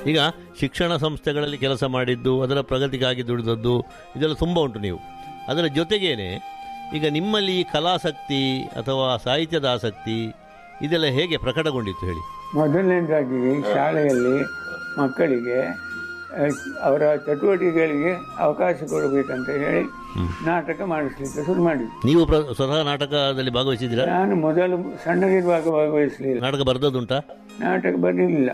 ಈಗ ಶಿಕ್ಷಣ ಸಂಸ್ಥೆಗಳಲ್ಲಿ ಕೆಲಸ ಮಾಡಿದ್ದು ಅದರ ಪ್ರಗತಿಗಾಗಿ ದುಡಿದದ್ದು ಇದೆಲ್ಲ ತುಂಬ ಉಂಟು ನೀವು ಅದರ ಜೊತೆಗೇನೆ ಈಗ ನಿಮ್ಮಲ್ಲಿ ಈ ಕಲಾಸಕ್ತಿ ಅಥವಾ ಸಾಹಿತ್ಯದ ಆಸಕ್ತಿ ಇದೆಲ್ಲ ಹೇಗೆ ಪ್ರಕಟಗೊಂಡಿತ್ತು ಹೇಳಿ ಮೊದಲನೇದಾಗಿ ಶಾಲೆಯಲ್ಲಿ ಮಕ್ಕಳಿಗೆ ಅಹ್, ಅವರ ಚಟುವಟಿಕೆಗಳಿಗೆ ಅವಕಾಶ ಕೊಡಬೇಕಂತ ಹೇಳಿ ನಾಟಕ ಮಾಡಿಸ್ಲಿಕ್ಕೆ ಶುರು ಮಾಡಿದ್ವಿ ನೀವು ಪ್ರ ಸ್ವತಃ ನಾಟಕದಲ್ಲಿ ಭಾಗವಹಿಸಿದ್ದೀರಾ ನಾನು ಮೊದಲು ಸಣ್ಣದಿರುವಾಗ ಭಾಗವಹಿಸಲಿಲ್ಲ ನಾಟಕ ಬರೆದದ್ದುಂಟಾ ನಾಟಕ ಬರಲಿಲ್ಲ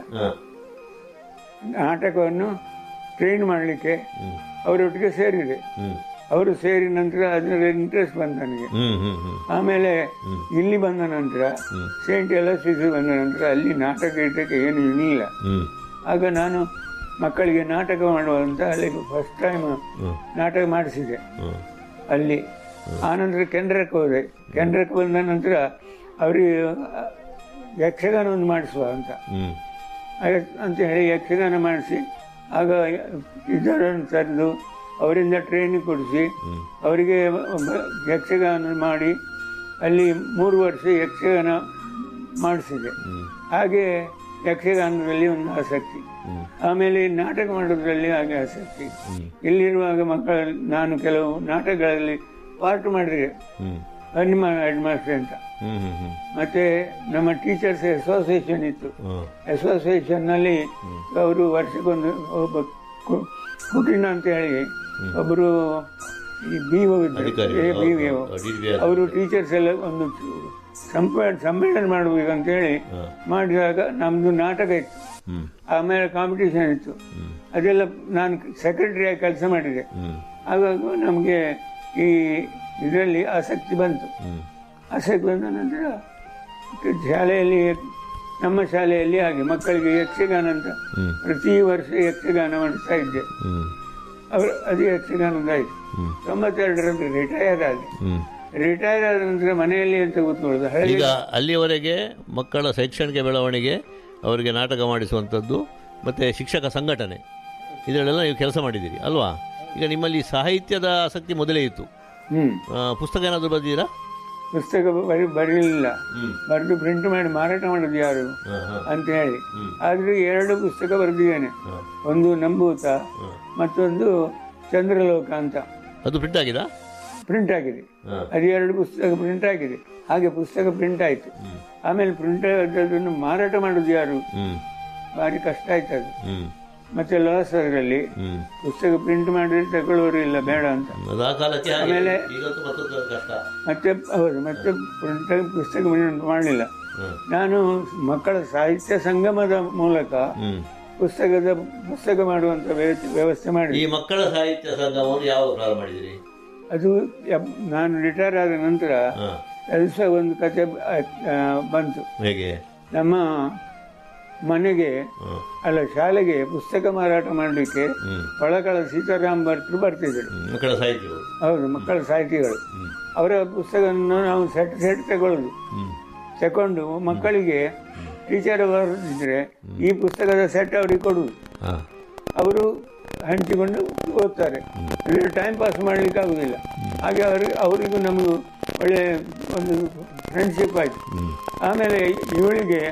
ನಾಟಕವನ್ನು ಟ್ರೈನ್ ಮಾಡಲಿಕ್ಕೆ ಅವರೊಟ್ಟಿಗೆ ಸೇರಿದೆ ಹ್ಮ್ ಅವರು ಸೇರಿ ನಂತರ ಅದರ ಇಂಟ್ರೆಸ್ಟ್ ಬಂತು ನನಗೆ ಹ್ಮ್ ಹ್ಮ್ ಹ್ಮ್ ಆಮೇಲೆ ಇಲ್ಲಿ ಬಂದ ನಂತರ ಸೇಂಟ್ ಎಲಸ್ಟಿಸ್ ಬಂದ ನಂತರ ಅಲ್ಲಿ ನಾಟಕ ಇಟ್ಟಕ್ಕೆ ಏನು ಇರಲಿಲ್ಲ ಹ್ಮ್ ಆಗ ನಾನು ಮಕ್ಕಳಿಗೆ ನಾಟಕ ಮಾಡುವಂತ ಅಲ್ಲಿ ಫಸ್ಟ್ ಟೈಮ್ ಹ್ಮ್ ನಾಟಕ ಮಾಡಿಸಿದೆ ಹ್ಮ್ ಅಲ್ಲಿ ಆನಂತರ ಕೆನರಕ್ಕೆ ಹೋದೆ ಕೆನರಕ್ಕೆ ಬಂದ ನಂತರ ಅವರಿಗೆ ಯಕ್ಷಗಾನವನ್ನು ಮಾಡಿಸುವ ಅಂತ ಹ್ಮ್ ಆಗ- ಅಂತ ಹೇಳಿ ಯಕ್ಷಗಾನ ಮಾಡಿಸಿ ಆಗ ಇದರನ್ನು ತಂದು ಅವರಿಂದ ಟ್ರೈನಿಂಗ್ ಕೊಡಿಸಿ ಅವರಿಗೆ ಒಬ್ಬ ಯಕ್ಷಗಾನ ಮಾಡಿ ಅಲ್ಲಿ ಮೂರು ವರ್ಷ ಯಕ್ಷಗಾನ ಮಾಡಿಸಿದೆ ಹಾಗೆ ಯಕ್ಷಗಾನದಲ್ಲಿ ಒಂದು ಆಸಕ್ತಿ ಆಮೇಲೆ ನಾಟಕ ಮಾಡೋದ್ರಲ್ಲಿ ಹಾಗೆ ಆಸಕ್ತಿ ಇಲ್ಲಿರುವಾಗ ಮಕ್ಕಳ ನಾನು ಕೆಲವು ನಾಟಕಗಳಲ್ಲಿ ಪಾರ್ಟ್ ಮಾಡಿದೆ ಹ್ಮ್ ಅನಿಮ ಹೆಡ್ ಮಾಸ್ಟರ್ ಅಂತ ಹ್ಮ್ ಹ್ಮ್ ಹ್ಮ್ ಮತ್ತೆ ನಮ್ಮ ಟೀಚರ್ಸ್ ಅಸೋಸಿಯೇಷನ್ ಇತ್ತು ಹ್ಮ್ ಅಸೋಸಿಯೇಷನ್ ನಲ್ಲಿ ಅವರು ವರ್ಷಕ್ಕೊಂದು ಒಬ್ಬ ಕು- ಕುಟಿನ ಅಂತ ಹೇಳಿ ಒಬ್ಬರು ಈ ಬಿ ಒ ಅಧಿಕಾರಿ. ಬಿ ವಿ ಒ ಹೌದು, DVR. ಅವರು ಟೀಚರ್ಸ್ ಎಲ್ಲ ಒಂದು ಸಂಪ- ಸಮ್ಮೇಳನ ಮಾಡಬೇಕಂತ ಹೇಳಿ ಮಾಡಿದಾಗ ನಮ್ದು ನಾಟಕ ಇತ್ತು ಹ್ಮ್ ಆಮೇಲೆ ಕಾಂಪಿಟೇಷನ್ ಇತ್ತು ಅದೆಲ್ಲ ನಾನು ಸೆಕ್ರೆಟರಿಯಾಗಿ ಕೆಲಸ ಮಾಡಿದೆ ಹ್ಮ್ ಆವಾಗ ನಮಗೆ ಈ ಇದರಲ್ಲಿ ಆಸಕ್ತಿ ಬಂತು ಹ್ಮ್ ಆಸಕ್ತಿ ಬಂದ ನಂತರ ಶಾಲೆಯಲ್ಲಿ ನಮ್ಮ ಶಾಲೆಯಲ್ಲಿ ಹಾಗೆ ಮಕ್ಕಳಿಗೆ ಯಕ್ಷಗಾನ ಅಂತ ಹ್ಮ್. ಪ್ರತಿ ವರ್ಷ ಯಕ್ಷಗಾನ ಮಾಡಿಸ್ತಾ ಇದ್ದೆ ಹ್ಮ್ ಅವರು ಅದು ಯಕ್ಷಗಾನದಾಯ್ತು ತೊಂಬತ್ತೆರಡರಲ್ಲಿ ರಿಟೈರ್ ಆದೆ ಹ್ಮ್ ರಿಟೈರ್ ಆದ ನಂತರ ಮನೆಯಲ್ಲಿ ಅಂತ ಕೂತ್ಕೊಳ್ಳೋದು ಹಳ್ಳಿ ಈಗ ಅಲ್ಲಿಯವರೆಗೆ ಮಕ್ಕಳ ಶೈಕ್ಷಣಿಕ ಬೆಳವಣಿಗೆ ಅವರಿಗೆ ನಾಟಕ ಮಾಡಿಸುವಂಥದ್ದು ಮತ್ತು ಶಿಕ್ಷಕ ಸಂಘಟನೆ ಇದರಲ್ಲೆಲ್ಲ ನೀವು ಕೆಲಸ ಮಾಡಿದ್ದೀರಿ ಅಲ್ವಾ ಈಗ ನಿಮ್ಮಲ್ಲಿ ಸಾಹಿತ್ಯದ ಆಸಕ್ತಿ ಮೊದಲೇ ಇತ್ತು ಹ್ಮ್ ಆ, ಪುಸ್ತಕ ಏನಾದರೂ ಬರೆದಿರಾ ಪುಸ್ತಕ ಬರಿ ಬರಲಿಲ್ಲ ಬರೆದು ಪ್ರಿಂಟ್ ಮಾಡಿ ಮಾರಾಟ ಮಾಡೋದು ಯಾರು ಅಂತ ಹೇಳಿ ಆದ್ರೆ ಎರಡು ಪುಸ್ತಕ ಬರೆದಿದ್ದೇನೆ ಒಂದು ನಂಬೂತ ಮತ್ತೊಂದು ಚಂದ್ರಲೋಕ ಅಂತ ಅದು ಪ್ರಿಂಟ್ ಆಗಿದಾ ಪ್ರಿಂಟ್ ಆಗಿದೆ ಅದು ಎರಡು ಪುಸ್ತಕ ಪ್ರಿಂಟ್ ಆಗಿದೆ ಹಾಗೆ ಪುಸ್ತಕ ಪ್ರಿಂಟ್ ಆಯ್ತು ಆಮೇಲೆ ಪ್ರಿಂಟ್ ಆದದನ್ನು ಮಾರಾಟ ಮಾಡೋದು ಯಾರು ಹ್ಮ್ ಭಾರಿ ಕಷ್ಟ ಆಯ್ತು ಅದು ಹ್ಮ್ ಮತ್ತೆ ಲಾಸ್ ಅದರಲ್ಲಿ ಹ್ಮ್ ಪುಸ್ತಕ ಪ್ರಿಂಟ್ ಮಾಡಿದ್ರೆ ತಗೊಳ್ಳೋರು ಇಲ್ಲ ಬೇಡ ಅಂತ ಅದು ಆ ಕಾಲಕ್ಕೆ ಹಾಗೆ. ಆಮೇಲೆ ಈಗಂತೂ ಮತ್ತೊಂದು ಕಷ್ಟ ಮತ್ತೆ ಹೌದು ಮತ್ತೆ ಪ್ರಿಂಟ್ ಪುಸ್ತಕ ಪ್ರಿಂಟ್ ಮಾಡಲಿಲ್ಲ ಹ್ಮ್. ನಾನು ಮಕ್ಕಳ ಸಾಹಿತ್ಯ ಸಂಗಮದ ಮೂಲಕ ಹ್ಮ್ ಪುಸ್ತಕದ ಪುಸ್ತಕ ಮಾಡುವಂತ ವ್ಯವಸ್ಥೆ ವ್ಯವಸ್ಥೆ ಈ ಮಾಡಿ ಮಕ್ಕಳ ಸಾಹಿತ್ಯ ಸಂಘವನ್ನು ಯಾವ ಪ್ರಾರಂಭ ಮಾಡಿದಿರಿ ಅದು ಎಪ್- ನಾನು ರಿಟೈರ್ ಆದ ನಂತರ ಹಾ. ಅದು ಸಹ ಒಂದು ಕತೆ ಆ, ಬಂತು ಹೇಗೆ ನಮ್ಮ ಮನೆಗೆ ಹ್ಮ್. ಅಲ್ಲ ಶಾಲೆಗೆ ಪುಸ್ತಕ ಮಾರಾಟ ಮಾಡಲಿಕ್ಕೆ ಹ್ಮ್. ಒಳಕಳ ಸೀತಾರಾಮ್ ಭಟ್ರು ಬರ್ತಿದ್ರು ಹ್ಮ್. ಮಕ್ಕಳ ಸಾಹಿತ್ಯಗಳು ಹೌದು ಮಕ್ಕಳ ಸಾಹಿತಿಗಳು ಅವರ ಪುಸ್ತಕವನ್ನು ನಾವು ಸೆಟ್ ಸೆಟ್ ತಗೊಳ್ಳೋದು ಹ್ಮ್ ತಕೊಂಡು ಮಕ್ಕಳಿಗೆ ಟೀಚರ್ ಬರೆದಿದ್ರೆ ಈ ಪುಸ್ತಕದ ಸೆಟ್ ಅವರಿಗೆ ಕೊಡುವುದು ಹಾ ಅವರು ಹಂಚಿಕೊಂಡು ಓದ್ತಾರೆ ಇದ್ರೆ ಟೈಮ್ ಪಾಸ್ ಮಾಡ್ಲಿಕ್ಕೆ ಆಗುದಿಲ್ಲ ಹಾಗೆ ಅವ್ರಿಗೆ ಅವರಿಗೂ ನಮಗೂ ಒಳ್ಳೆ ಒಂದು ಫ್ರೆಂಡ್ಶಿಪ್ ಆಯ್ತು ಆಮೇಲೆ ಇವಳಿಗೆ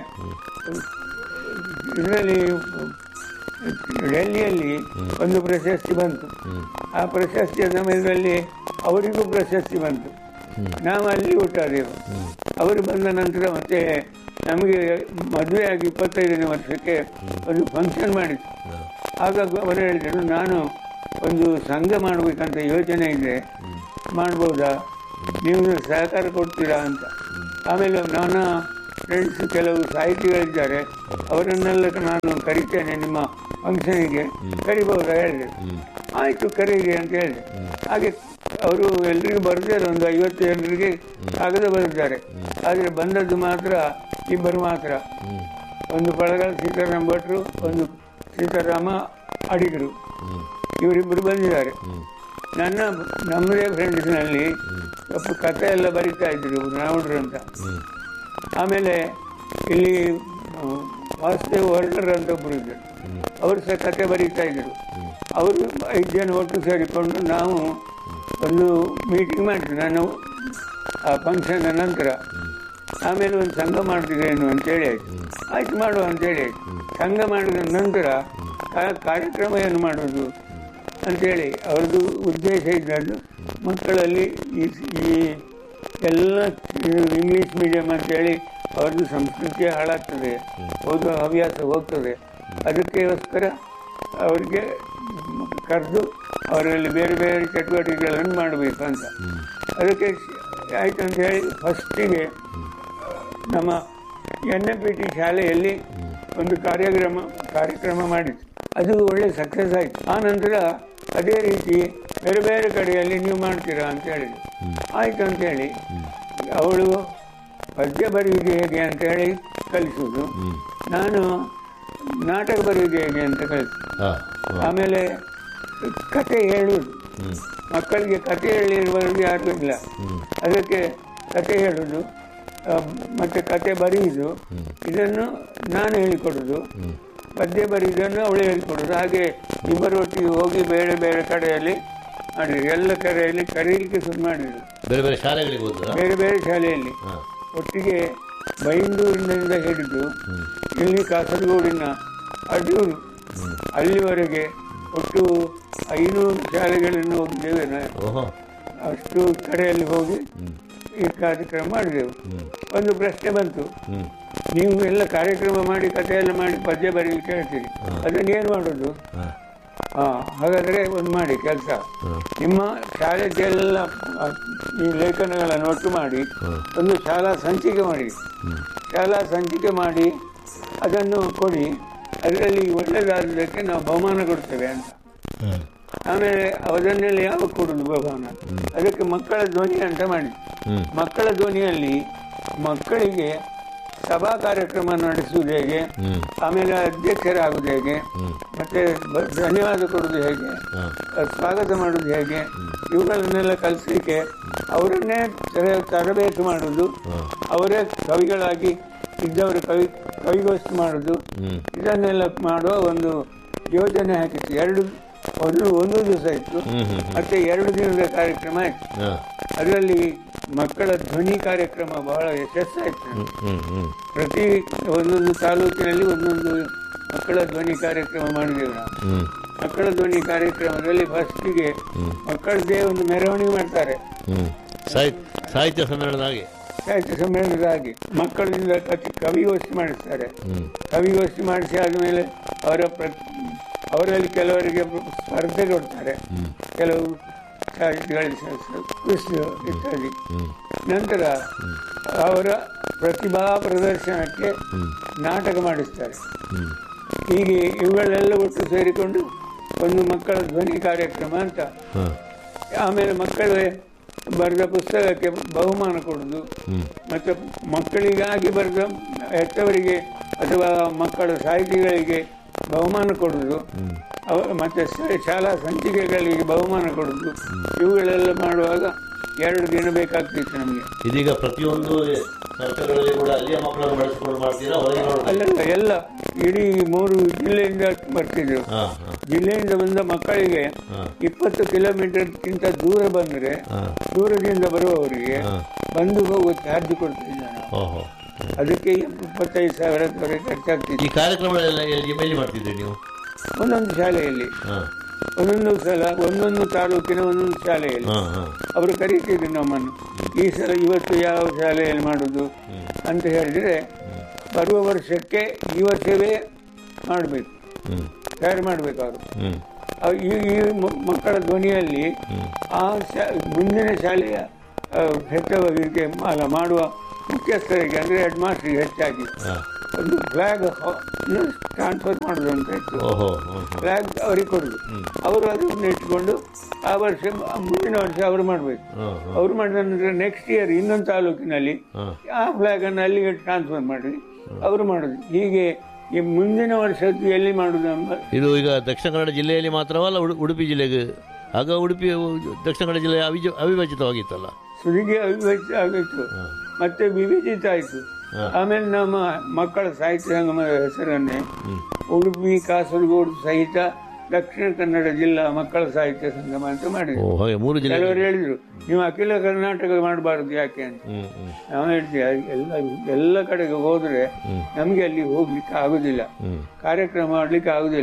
ಇದರಲ್ಲಿ ಡೆಲ್ಲಿಯಲ್ಲಿ ಒಂದು ಪ್ರಶಸ್ತಿ ಬಂತು ಆ ಪ್ರಶಸ್ತಿಯ ಸಮಯದಲ್ಲಿ ಅವರಿಗೂ ಪ್ರಶಸ್ತಿ ಬಂತು ನಾವು ಅಲ್ಲಿ ಹುಟ್ಟಾದೆವು ಅವರು ಬಂದ ನಂತರ ಮತ್ತೆ ನಮಗೆ ಮದುವೆ ಆಗಿ ಇಪ್ಪತ್ತೈದನೇ ವರ್ಷಕ್ಕೆ ಒಂದು ಫಂಕ್ಷನ್ ಮಾಡಿತ್ತು ಆಗ ಅವರು ಹೇಳಿದರು ನಾನು ಒಂದು ಸಂಘ ಮಾಡಬೇಕಂತ ಯೋಚನೆ ಇದೆ ಮಾಡ್ಬೋದಾ ನೀವು ಸಹಕಾರ ಕೊಡ್ತೀರಾ ಅಂತ ಆಮೇಲೆ ನನ್ನ ಫ್ರೆಂಡ್ಸ್ ಕೆಲವು ಸಾಹಿತಿಗಳಿದ್ದಾರೆ ಅವರನ್ನೆಲ್ಲ ನಾನು ಕರಿತೇನೆ ನಿಮ್ಮ ಫಂಕ್ಷನಿಗೆ ಕರಿಬಹುದಾ ಹೇಳಿದೆ ಆಯಿತು ಕರೀರಿ ಅಂತ ಹೇಳಿದೆ ಹಾಗೆ ಅವರು ಎಲ್ರಿಗೂ ಬರ್ತಾರೆ ಒಂದು ಐವತ್ತು ಜನರಿಗೆ ಕಾಗದ ಬರೆದಿದ್ದಾರೆ ಆದರೆ ಬಂದದ್ದು ಮಾತ್ರ ಇಬ್ಬರು ಮಾತ್ರ ಒಂದು ಬಳಗಲ್ ಸೀತಾರಾಮ ಭಟ್ರು ಒಂದು ಸೀತಾರಾಮ ಅಡಿಗರು ಇವರಿಬ್ಬರು ಬಂದಿದ್ದಾರೆ ನನ್ನ ನಮ್ಮದೇ ಫ್ರೆಂಡ್ಸ್ನಲ್ಲಿ ಸ್ವಲ್ಪ ಕಥೆ ಎಲ್ಲ ಬರಿತಾ ಇದ್ರು ನಾವುಡ್ರು ಅಂತ ಆಮೇಲೆ ಇಲ್ಲಿ ಆ, ವಾಸುದೇವ್ ವರ್ಣರ್ ಅಂತ ಒಬ್ಬರು ಇದ್ದರು ಅವರು ಸಹ ಕತೆ ಬರೀತಾ ಇದ್ರು ಅವರು ಐದು ಜನ ಒಟ್ಟು ಸೇರಿಕೊಂಡು ನಾವು ಒಂದು ಮೀಟಿಂಗ್ ಮಾಡಿದ್ವಿ ನಾನು ಆ ಫಂಕ್ಷನ್ ನಂತರ ಆಮೇಲೆ ಒಂದು ಸಂಘ ಮಾಡ್ತಿದ್ದೇನು ಅಂತೇಳಿ ಆಯ್ತು ಆಯ್ತು ಮಾಡುವ ಅಂತೇಳಿ ಆಯ್ತು ಸಂಘ ಮಾಡಿದ ನಂತರ ಕಾ- ಕಾರ್ಯಕ್ರಮ ಏನು ಮಾಡೋದು ಅಂತೇಳಿ ಅವ್ರದ್ದು ಉದ್ದೇಶ ಇದ್ದದ್ದು ಮಕ್ಕಳಲ್ಲಿ ಈ ಈ ಎಲ್ಲ ಇಂಗ್ಲೀಷ್ ಮೀಡಿಯಂ ಅಂತೇಳಿ ಅವ್ರದ್ದು ಸಂಸ್ಕೃತಿ ಹಾಳಾಗ್ತದೆ ಓದುವ ಹವ್ಯಾಸ ಹೋಗ್ತದೆ ಅದಕ್ಕೋಸ್ಕರ ಅವರಿಗೆ ಕರೆದು ಅವರಲ್ಲಿ ಬೇರೆ ಬೇರೆ ಚಟುವಟಿಕೆಗಳನ್ನು ಮಾಡಬೇಕು ಅಂತ ಅದಕ್ಕೆ ಆಯ್ತು ಅಂತ ಹೇಳಿ ಫಸ್ಟಿಗೆ ನಮ್ಮ ಎನ್ ಎ ಪಿ ಟಿ ಶಾಲೆಯಲ್ಲಿ ಒಂದು ಕಾರ್ಯಕ್ರಮ ಕಾರ್ಯಕ್ರಮ ಮಾಡಿತ್ತು ಅದು ಒಳ್ಳೆ ಸಕ್ಸಸ್ ಆಯಿತು ಆ ನಂತರ ಅದೇ ರೀತಿ ಬೇರೆ ಬೇರೆ ಕಡೆಯಲ್ಲಿ ನೀವು ಮಾಡ್ತೀರಾ ಅಂತ ಹೇಳಿದ್ರು ಆಯ್ತು ಅಂತೇಳಿ ಅವಳು ಪದ್ಯ ಬರೆಯುವುದು ಹೇಗೆ ಅಂತ ಹೇಳಿ ಕಲಿಸುವುದು ನಾನು ನಾಟಕ ಬರೆಯುವುದು ಹೇಗೆ ಅಂತ ಕಲಿಸು ಹಾಂ ಆಮೇಲೆ ಕತೆ ಹೇಳುವುದು ಮಕ್ಕಳಿಗೆ ಕತೆ ಹೇಳಿರುವವರಿಗೆ ಯಾರು ಇಲ್ಲ ಅದಕ್ಕೆ ಕತೆ ಹೇಳುವುದು ಆ, ಮತ್ತೆ ಕತೆ ಬರೆಯುವುದು ಇದನ್ನು ನಾನು ಹೇಳಿಕೊಡುದು ಪದ್ಯ ಬರೆಯುವುದನ್ನು ಅವಳು ಹೇಳಿಕೊಡುದು ಹಾಗೆ ಇಬ್ಬರೊಟ್ಟಿಗೆ ಹೋಗಿ ಬೇರೆ ಬೇರೆ ಕಡೆಯಲ್ಲಿ ಮಾಡಿದ್ರು ಎಲ್ಲ ಕಡೆಯಲ್ಲಿ ಕರೀಲಿಕ್ಕೆ ಶುರು ಮಾಡಿದ್ರು ಬೇರೆ ಬೇರೆ ಶಾಲೆಗಳಿಗೆ ಹೋದ್ರ ಬೇರೆ ಬೇರೆ ಶಾಲೆಯಲ್ಲಿ ಹಾಂ ಒಟ್ಟಿಗೆ ಬೈಂದೂರಿನಿಂದ ಹಿಡಿದು ಇಲ್ಲಿ ಕಾಸರಗೋಡಿನ ಅಡೂರು ಅಲ್ಲಿವರೆಗೆ ಒಟ್ಟು ಐನೂರು ಶಾಲೆಗಳನ್ನು ಹೋಗಿದ್ದೇವೆ ನಾವು. ಓಹೋ ಅಷ್ಟು ಕಡೆಯಲ್ಲಿ ಹೋಗಿ ಈ ಕಾರ್ಯಕ್ರಮ ಮಾಡಿದೆವು ಒಂದು ಪ್ರಶ್ನೆ ಬಂತು ಹ್ಞೂ ನೀವು ಎಲ್ಲ ಕಾರ್ಯಕ್ರಮ ಮಾಡಿ ಕಥೆ ಎಲ್ಲ ಮಾಡಿ ಪದ್ಯ ಬರೀಲಿಕ್ಕೆ ಹೇಳ್ತೀರಿ ಅದನ್ನು ಏನು ಮಾಡೋದು ಹಾಂ ಹಾ ಹಾಗಾದರೆ ಒಂದು ಮಾಡಿ ಕೆಲಸ ನಿಮ್ಮ ಶಾಲೆಗೆಲ್ಲ ಆ, ಈ ಲೇಖನಗಳನ್ನು ಒಟ್ಟು ಮಾಡಿ ಒಂದು ಶಾಲಾ ಸಂಚಿಕೆ ಮಾಡಿ ಶಾಲಾ ಸಂಚಿಕೆ ಮಾಡಿ ಅದನ್ನು ಕೊಡಿ ಅದರಲ್ಲಿ ಒಳ್ಳೆಯದಾದದಕ್ಕೆ ನಾವು ಬಹುಮಾನ ಕೊಡ್ತೇವೆ ಅಂತ ಆಮೇಲೆ ಅದನ್ನೆಲ್ಲ ಯಾವಾಗ ಕೊಡುದು ಬಹುಮಾನ ಅದಕ್ಕೆ ಮಕ್ಕಳ ಧ್ವನಿ ಅಂತ ಮಾಡಿ ಹ್ಮ್. ಮಕ್ಕಳ ಧ್ವನಿಯಲ್ಲಿ ಮಕ್ಕಳಿಗೆ ಸಭಾ ಕಾರ್ಯಕ್ರಮ ನಡೆಸುವುದು ಹೇಗೆ ಹ್ಮ್. ಆಮೇಲೆ ಅಧ್ಯಕ್ಷರಾಗುವುದು ಹೇಗೆ ಮತ್ತೆ ಬ- ಧನ್ಯವಾದ ಕೊಡುವುದು ಹೇಗೆ ಹಾಂ ಅಹ್, ಸ್ವಾಗತ ಮಾಡುವುದು ಹೇಗೆ ಇವುಗಳನ್ನೆಲ್ಲ ಕಲಿಸಲಿಕ್ಕೆ ಅವರನ್ನೇ ತರ- ತರಬೇತಿ ಮಾಡುವುದು ಅವರೇ ಕವಿಗಳಾಗಿ ಇದ್ದವರು ಕವಿ ಕವಿಗೋಷ್ಠಿ ಮಾಡುವುದು ಹ್ಞೂ ಇದನ್ನೆಲ್ಲ ಮಾಡುವ ಒಂದು ಯೋಜನೆ ಹಾಕಿತ್ತು ಎರಡು ಒಂದು ಒಂದು ದಿವಸ ಇತ್ತು ಹ್ಞೂ ಹ್ಞೂ ಮತ್ತೆ ಎರಡು ದಿನದ ಕಾರ್ಯಕ್ರಮ ಆಯ್ತು ಹಾಂ ಅದರಲ್ಲಿ ಮಕ್ಕಳ ಧ್ವನಿ ಕಾರ್ಯಕ್ರಮ ಬಹಳ ಯಶಸ್ಸಾಯ್ತು ಹ್ಞೂ ಹ್ಞೂ ಪ್ರತಿ ಒಂದೊಂದು ತಾಲೂಕಿನಲ್ಲಿ ಒಂದೊಂದು ಮಕ್ಕಳ ಧ್ವನಿ ಕಾರ್ಯಕ್ರಮ ಮಾಡಿದೆವು ನಾವು ಹ್ಞೂ ಮಕ್ಕಳ ಧ್ವನಿ ಕಾರ್ಯಕ್ರಮದಲ್ಲಿ ಫಸ್ಟಿಗೆ ಮಕ್ಕಳದ್ದೇ ಒಂದು ಮೆರವಣಿಗೆ ಮಾಡ್ತಾರೆ ಹ್ಞೂ ಸಾಹಿತ್ಯ ಸಾಹಿತ್ಯ ಸಮ್ಮೇಳನದ ಹಾಗೆ ಸಾಹಿತ್ಯ ಸಮ್ಮೇಳನದ ಹಾಗೆ ಮಕ್ಕಳಿಂದ ಕತಿ ಕವಿಗೋಷ್ಠಿ ಮಾಡಿಸ್ತಾರೆ ಹ್ಞೂ ಕವಿಗೋಷ್ಠಿ ಮಾಡಿಸಿ ಆದಮೇಲೆ ಅವರ ಪ್ರ ಅವರಲ್ಲಿ ಕೆಲವರಿಗೆ ಸ್ಪರ್ಧೆ ಕೊಡ್ತಾರೆ ಕೆಲವು ಸಾಹಿತ್ಯಗಳಿಗೆ ಸ- ಸ- ಕೃಷಿ ಇತ್ಯಾದಿ ಹ್ಞೂ ನಂತರ ಅವರ ಪ್ರತಿಭಾ ಪ್ರದರ್ಶನಕ್ಕೆ ನಾಟಕ ಮಾಡಿಸ್ತಾರೆ ಹ್ಞೂ ಹೀಗೆ ಇವುಗಳೆಲ್ಲ ಒಟ್ಟು ಸೇರಿಕೊಂಡು ಒಂದು ಮಕ್ಕಳ ಧ್ವನಿ ಕಾರ್ಯಕ್ರಮ ಅಂತ ಹಾಂ ಆಮೇಲೆ ಮಕ್ಕಳೇ ಬರೆದ ಪುಸ್ತಕಕ್ಕೆ ಬಹುಮಾನ ಕೊಡೋದು ಹ್ಞೂ ಮತ್ತು ಮಕ್ಕಳಿಗಾಗಿ ಬರೆದ ಹೆತ್ತವರಿಗೆ ಅಥವಾ ಮಕ್ಕಳ ಸಾಹಿತಿಗಳಿಗೆ ಬಹುಮಾನ ಕೊಡೋದು ಅವ ಮತ್ತು ಶ- ಶಾಲಾ ಸಂಚಿಕೆಗಳಿಗೆ ಬಹುಮಾನ ಕೊಡೋದು ಇವುಗಳೆಲ್ಲ ಮಾಡುವಾಗ ಎರಡು ದಿನ ಬೇಕಾಗ್ತಿತ್ತು ನಮಗೆ ಇದೀಗ ಪ್ರತಿಯೊಂದು ಸಂಸ್ಥೆಗಳಲ್ಲಿ ಕೂಡ ಅಲ್ಲಿಯ ಮಕ್ಕಳನ್ನು ಬಳಸಿಕೊಂಡು ಮಾಡ್ತೀರಾ ಹೊರಗೆ ನೋಡ್ತೀರಾ ಅಲ್ಲೆಲ್ಲ ಎಲ್ಲ ಇಡೀ ಮೂರು ಜಿಲ್ಲೆಯಿಂದ ಬರ್ತಿದ್ರು ಹಾಂ ಹಾಂ ಜಿಲ್ಲೆಯಿಂದ ಬಂದ ಮಕ್ಕಳಿಗೆ ಹಾಂ ಇಪ್ಪತ್ತು ಕಿಲೋಮೀಟರ್ಗಿಂತ ದೂರ ಬಂದರೆ ಹಾಂ ದೂರದಿಂದ ಬರುವವರಿಗೆ ಹಾಂ ಬಂದು ಹೋಗುವ ಚಾರ್ಜ್ ಕೊಡ್ತಿದ್ದೆ ನಾನು ಓಹೋ ಅದಕ್ಕೆ ಇಪ್ಪತ್ತೈದು ಸಾವಿರದವರೆಗೆ ಖರ್ಚಾಗ್ತಿದೆ ಈ ಕಾರ್ಯಕ್ರಮಗಳೆಲ್ಲ ಎಲ್ಲಿ ಎಲ್ಲಿ ಮಾಡ್ತಿದ್ರಿ ನೀವು ಒಂದೊಂದು ಶಾಲೆಯಲ್ಲಿ ಹಾಂ ಒಂದೊಂದು ಸಲ ಒಂದೊಂದು ತಾಲೂಕಿನ ಒಂದೊಂದು ಶಾಲೆಯಲ್ಲಿ ಹಾಂ ಹಾಂ ಅವರು ಕರೀತಿದ್ರು ನಮ್ಮನ್ನು ಈ ಸಲ ಇವತ್ತು ಯಾವ ಶಾಲೆಯಲ್ಲಿ ಮಾಡುದು ಅಂತ ಹೇಳಿದ್ರೆ ಬರುವ ವರ್ಷಕ್ಕೆ ಈ ವರ್ಷವೇ ಮಾಡಬೇಕು ಹ್ಞೂ ತಯಾರು ಮಾಡಬೇಕು ಅವರು ಹ್ಞೂ ಅವ್ ಈ ಈ ಮ- ಮಕ್ಕಳ ಧ್ವನಿಯಲ್ಲಿ ಆ ಶಾ ಮುಂದಿನ ಶಾಲೆಯ ಆ, ಹೆತ್ತವರಿಗೆ ಅಲ್ಲ ಮಾಡುವ ಮುಖ್ಯಸ್ಥರಿಗೆ ಅಂದರೆ ಹೆಡ್ ಮಾಸ್ಟರ್ಗೆ ಹೆಚ್ಚಾಗಿ ಹಾಂ ಒಂದು ಫ್ಲಾಗ್ ಟ್ರಾನ್ಸ್ಫರ್ ಮಾಡೋದು ಅಂತ ಇತ್ತು ಓಹೋ ಹ್ಞೂ ಫ್ಲಾಗ್ ಅವರಿಗೆ ಕೊಡುದು ಅವರು ಅದನ್ನು ಇಟ್ಕೊಂಡು ಆ ವರ್ಷ ಮುಂದಿನ ವರ್ಷ ಅವರು ಮಾಡಬೇಕು ಹಾಂ ಹಾಂ ಅವ್ರು ಮಾಡಿದ ನಂತರ ನೆಕ್ಸ್ಟ್ ಇಯರ್ ಇನ್ನೊಂದು ತಾಲೂಕಿನಲ್ಲಿ ಹಾಂ ಆ ಫ್ಲಾಗ್ ಅನ್ನು ಅಲ್ಲಿಗೆ ಟ್ರಾನ್ಸ್ಫರ್ ಮಾಡಿ ಅವರು ಮಾಡುದು ಹೀಗೆ ಈ ಮುಂದಿನ ವರ್ಷದ್ದು ಎಲ್ಲಿ ಮಾಡುದು ಎಂಬ ಇದು ಈಗ ದಕ್ಷಿಣ ಕನ್ನಡ ಜಿಲ್ಲೆಯಲ್ಲಿ ಮಾತ್ರವಲ್ಲ ಉಡು- ಉಡುಪಿ ಜಿಲ್ಲೆಗೆ ಆಗ ಉಡುಪಿ ದಕ್ಷಿಣ ಕನ್ನಡ ಜಿಲ್ಲೆ ಅವಿಜ ಅವಿಭಜಿತವಾಗಿತ್ತಲ್ಲ ಸುಲಿಗೆ ಅವಿಭಜಿತ ಆಗಿತ್ತು ಮತ್ತೆ ವಿಭಜಿತ ಆಯಿತು ಆಮೇಲೆ ನಮ್ಮ ಮಕ್ಕಳ ಸಾಹಿತ್ಯ ಸಂಗಮದ ಹೆಸರನ್ನೇ ಉಡುಪಿ ಕಾಸರಗೋಡು ಸಹಿತ ದಕ್ಷಿಣ ಕನ್ನಡ ಜಿಲ್ಲಾ ಮಕ್ಕಳ ಸಾಹಿತ್ಯ ಸಂಗಮ ಅಂತ ಓ ಮಾಡಿದ್ರು ಹಾಗೆ ಮೂರು ಜಿಲ್ಲೆ ಕೆಲವರು ಹೇಳಿದ್ರು ನೀವು ಅಖಿಲ ಕರ್ನಾಟಕ ಮಾಡಬಾರದು ಯಾಕೆ ಅಂತ ಹ್ಞೂ ಹ್ಞೂ ನಾವು ಹೇಳ್ತೀವಿ ಎಲ್ಲ ಎಲ್ಲ ಕಡೆಗೆ ಹೋದ್ರೆ ನಮಗೆ ಅಲ್ಲಿ ಹೋಗ್ಲಿಕ್ಕೆ ಆಗುದಿಲ್ಲ ಹ್ಞೂ ಕಾರ್ಯಕ್ರಮ ಮಾಡ್ಲಿಕ್ಕೆ ಆಗುದಿಲ್ಲ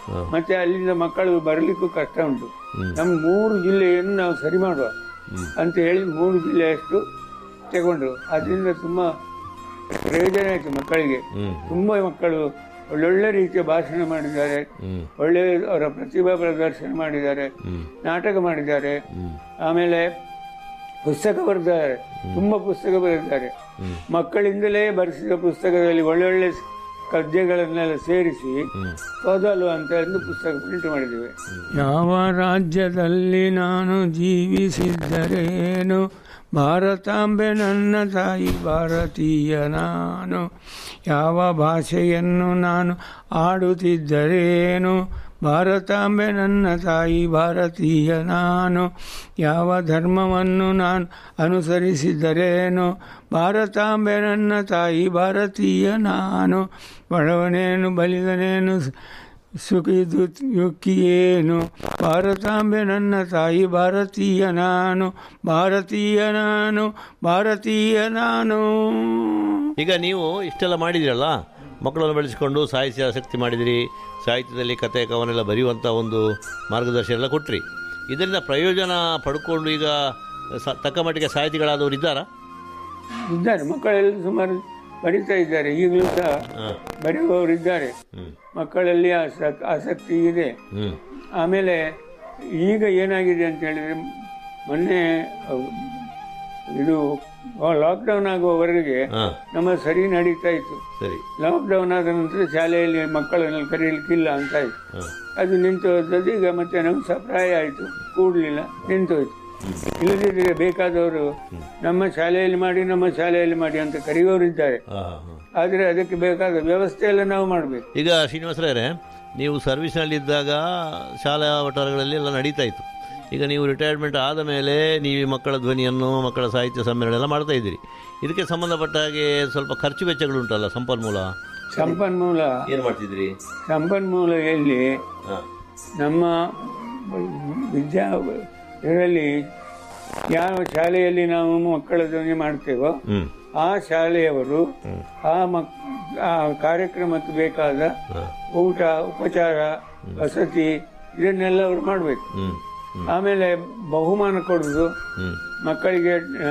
ಮತ್ತೆ ಅಲ್ಲಿಂದ ಮಕ್ಕಳು ಬರಲಿಕ್ಕೂ ಕಷ್ಟ ಉಂಟು ನಮ್ಮ ಮೂರು ಜಿಲ್ಲೆಯನ್ನು ನಾವು ಸರಿ ಮಾಡುವ ಅಂತ ಹೇಳಿ ಮೂರು ಜಿಲ್ಲೆಯಷ್ಟು ತಗೊಂಡ್ರು ಅದರಿಂದ ತುಂಬಾ ಪ್ರಯೋಜನ ಆಯ್ತು ಮಕ್ಕಳಿಗೆ ಹ್ಮ್ ತುಂಬಾ ಮಕ್ಕಳು ಒಳ್ಳೊಳ್ಳೆ ರೀತಿಯ ಭಾಷಣ ಮಾಡಿದ್ದಾರೆ ಹ್ಮ್ ಒಳ್ಳೆ ಅವರ ಪ್ರತಿಭಾ ಪ್ರದರ್ಶನ ಮಾಡಿದ್ದಾರೆ ಹ್ಮ್ ನಾಟಕ ಮಾಡಿದ್ದಾರೆ ಹ್ಮ್ ಆಮೇಲೆ ಪುಸ್ತಕ ಬರೆದಿದ್ದಾರೆ ತುಂಬಾ ಪುಸ್ತಕ ಬರೆದಿದ್ದಾರೆ ಹ್ಮ್. ಮಕ್ಕಳಿಂದಲೇ ಬರೆಸಿದ ಪುಸ್ತಕದಲ್ಲಿ ಒಳ್ಳೊಳ್ಳೆ ಗದ್ಯಗಳನ್ನೆಲ್ಲ ಸೇರಿಸಿ ಓದಲು ಅಂತ ಒಂದು ಪುಸ್ತಕ ಪ್ರಿಂಟ್ ಮಾಡಿದ್ದೇವೆ ಯಾವ ರಾಜ್ಯದಲ್ಲಿ ನಾನು ಜೀವಿಸಿದ್ದರೇನು ಭಾರತಾಂಬೆ ನನ್ನ ತಾಯಿ ಭಾರತೀಯ ನಾನು ಯಾವ ಭಾಷೆಯನ್ನು ನಾನು ಆಡುತ್ತಿದ್ದರೇನು ಭಾರತಾಂಬೆ ನನ್ನ ತಾಯಿ ಭಾರತೀಯ ನಾನು ಯಾವ ಧರ್ಮವನ್ನು ನಾನು ಅನುಸರಿಸಿದ್ದರೇನು ಭಾರತಾಂಬೆ ನನ್ನ ತಾಯಿ ಭಾರತೀಯ ನಾನು ಬಡವನೇನು ಬಲಿದನೇನು ಸುಖಿದು ಯುಕ್ಕಿಯೇನು ಭಾರತಾಂಬೆ ನನ್ನ ತಾಯಿ ಭಾರತೀಯ ನಾನು ಭಾರತೀಯ ನಾನು ಭಾರತೀಯ ನಾನು ಈಗ ನೀವು ಇಷ್ಟೆಲ್ಲ ಮಾಡಿದಿರಲ್ಲ ಮಕ್ಕಳನ್ನು ಬೆಳೆಸಿಕೊಂಡು ಸಾಹಿತ್ಯ ಆಸಕ್ತಿ ಮಾಡಿದಿರಿ ಸಾಹಿತ್ಯದಲ್ಲಿ ಕತೆ ಕವನೆಲ್ಲ ಬರೆಯುವಂಥ ಒಂದು ಮಾರ್ಗದರ್ಶನ ಎಲ್ಲ ಕೊಟ್ರಿ ಇದರಿಂದ ಪ್ರಯೋಜನ ಪಡ್ಕೊಂಡು ಈಗ ಸ- ತಕ್ಕ ಮಟ್ಟಿಗೆ ಸಾಹಿತಿಗಳಾದವರು ಇದ್ದಾರಾ ಇದ್ದಾರೆ ಮಕ್ಕಳೆಲ್ಲ ಸುಮಾರು ಬರೀತಾ ಇದ್ದಾರೆ ಈಗಲೂ ಸಹ ಹಾಂ ಬರೆಯುವವರು ಇದ್ದಾರೆ ಹ್ಞೂ ಮಕ್ಕಳಲ್ಲಿ ಆಸಕ್ ಆಸಕ್ತಿ ಇದೆ ಹ್ಞೂ ಆಮೇಲೆ ಈಗ ಏನಾಗಿದೆ ಅಂತ ಹೇಳಿದ್ರೆ ಮೊನ್ನೆ ಅಹ್, ಇದು ಲಾಕ್ಡೌನ್ ಆಗುವವರೆಗೆ ಹಾಂ ನಮ್ಮ ಸರಿ ನಡೀತಾ ಇತ್ತು ಸರಿ ಲಾಕ್ಡೌನ್ ಆದ ನಂತರ ಶಾಲೆಯಲ್ಲಿ ಮಕ್ಕಳನ್ನು ಕರೀಲಿಕ್ಕಿಲ್ಲ ಅಂತ ಆಯ್ತು ಹಾಂ ಅದು ನಿಂತು ಹೋದದ್ದು ಈಗ ಮತ್ತೆ ನಮ್ಗೆ ಸಹ ಪ್ರಾಯ ಆಯಿತು ಕೂಡಲಿಲ್ಲ ನಿಂತು ಹೋಯ್ತು ಇಲ್ಲದಿದ್ದರೆ ಬೇಕಾದವರು ನಮ್ಮ ಶಾಲೆಯಲ್ಲಿ ಮಾಡಿ ನಮ್ಮ ಶಾಲೆಯಲ್ಲಿ ಮಾಡಿ ಅಂತ ಕರೆಯುವವರು ಇದ್ದಾರೆ ಹಾಂ ಹಾಂ ಆದರೆ ಅದಕ್ಕೆ ಬೇಕಾದ ವ್ಯವಸ್ಥೆ ಎಲ್ಲ ನಾವು ಮಾಡಬೇಕು ಈಗ ಶ್ರೀನಿವಾಸರೇ ನೀವು ಸರ್ವಿಸ್ನಲ್ಲಿದ್ದಾಗ ಶಾಲಾ ವಠಾರಗಳಲ್ಲಿ ಎಲ್ಲ ನಡೀತಾ ಇತ್ತು ಈಗ ನೀವು ರಿಟೈರ್ಮೆಂಟ್ ಆದ ಮೇಲೆ ನೀವು ಈ ಮಕ್ಕಳ ಧ್ವನಿಯನ್ನು ಮಕ್ಕಳ ಸಾಹಿತ್ಯ ಸಮ್ಮೇಳನ ಎಲ್ಲ ಮಾಡ್ತಾ ಇದ್ದೀರಿ ಇದಕ್ಕೆ ಸಂಬಂಧಪಟ್ಟ ಹಾಗೆ ಸ್ವಲ್ಪ ಖರ್ಚು ವೆಚ್ಚಗಳುಂಟಲ್ಲ ಸಂಪನ್ಮೂಲ ಸಂಪನ್ಮೂಲ ಏನು ಮಾಡ್ತಿದ್ರಿ ಸಂಪನ್ಮೂಲ ಎಲ್ಲಿ ಹಾಂ ನಮ್ಮ ವಿದ್ಯಾ ಇದರಲ್ಲಿ ಯಾವ ಶಾಲೆಯಲ್ಲಿ ನಾವು ಮಕ್ಕಳ ಧ್ವನಿ ಮಾಡ್ತೇವೋ ಹ್ಞೂ ಆ ಶಾಲೆಯವರು ಆ ಮಕ್ ಆ ಕಾರ್ಯಕ್ರಮಕ್ಕೆ ಬೇಕಾದ ಹಾಂ ಊಟ ಉಪಚಾರ ವಸತಿ ಇದನ್ನೆಲ್ಲ ಅವರು ಮಾಡಬೇಕು ಹ್ಞೂ ಆಮೇಲೆ ಬಹುಮಾನ ಕೊಡುವುದು ಹ್ಞೂ ಮಕ್ಕಳಿಗೆ ಆ,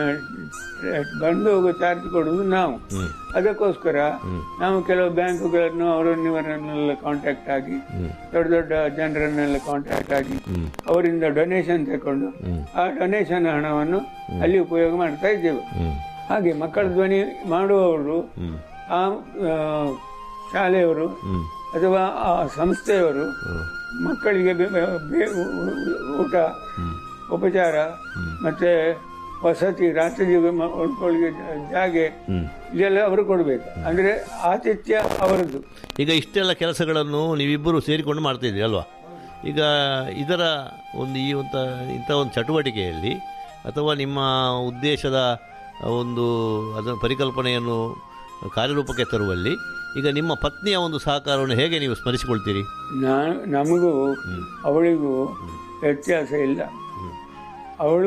ಬಂದು ಹೋಗೋ ಚಾರ್ಜ್ ಕೊಡುವುದು ನಾವು ಹ್ಞೂ ಅದಕ್ಕೋಸ್ಕರ ನಾವು ಕೆಲವು ಬ್ಯಾಂಕುಗಳನ್ನು ಅವರನ್ನು ಇವರನ್ನೆಲ್ಲ ಕಾಂಟ್ಯಾಕ್ಟ್ ಆಗಿ ಹ್ಞೂ ದೊಡ್ಡ ದೊಡ್ಡ ಜನರನ್ನೆಲ್ಲ ಕಾಂಟ್ಯಾಕ್ಟ್ ಆಗಿ ಹ್ಞೂ ಅವರಿಂದ ಡೊನೇಷನ್ ತಗೊಂಡು ಆ ಡೊನೇಷನ್ ಹಣವನ್ನು ಅಲ್ಲಿ ಉಪಯೋಗ ಮಾಡ್ತಾ ಇದ್ದೇವೆ ಹ್ಞೂ ಹಾಗೆ ಮಕ್ಕಳ ಧ್ವನಿ ಮಾಡುವವರು ಹ್ಞೂ ಆ ಆ, ಶಾಲೆಯವರು ಹ್ಞೂ ಅಥವಾ ಆ ಸಂಸ್ಥೆಯವರು ಮಕ್ಕಳಿಗೆ ಬೆ- ಬೆ- ಬೆ- ಊಟ ಉಪಚಾರ ಮತ್ತೆ ವಸತಿ ರಾತ್ರಿ ಉಳ್ಕೊಳ್ಳಿಗೆ ಜಾಗೆ ಹ್ಞೂ ಇದೆಲ್ಲ ಅವರು ಕೊಡಬೇಕು ಅಂದ್ರೆ ಆತಿಥ್ಯ ಅವರದ್ದು ಈಗ ಇಷ್ಟೆಲ್ಲ ಕೆಲಸಗಳನ್ನು ನೀವಿಬ್ಬರು ಸೇರಿಕೊಂಡು ಮಾಡ್ತಾ ಇದ್ದೀರಿ ಅಲ್ವಾ ಈಗ ಇದರ ಒಂದು ಈ ಒಂದು ಇಂಥ ಒಂದು ಚಟುವಟಿಕೆಯಲ್ಲಿ ಅಥವಾ ನಿಮ್ಮ ಉದ್ದೇಶದ ಒಂದು ಅದರ ಪರಿಕಲ್ಪನೆಯನ್ನು ಕಾರ್ಯರೂಪಕ್ಕೆ ತರುವಲ್ಲಿ ಈಗ ನಿಮ್ಮ ಪತ್ನಿಯ ಒಂದು ಸಹಕಾರವನ್ನು ಹೇಗೆ ನೀವು ಸ್ಮರಿಸಿಕೊಳ್ತೀರಿ ನಾ ನಮಗೂ ಅವಳಿಗೂ ವ್ಯತ್ಯಾಸ ಇಲ್ಲ ಅವಳು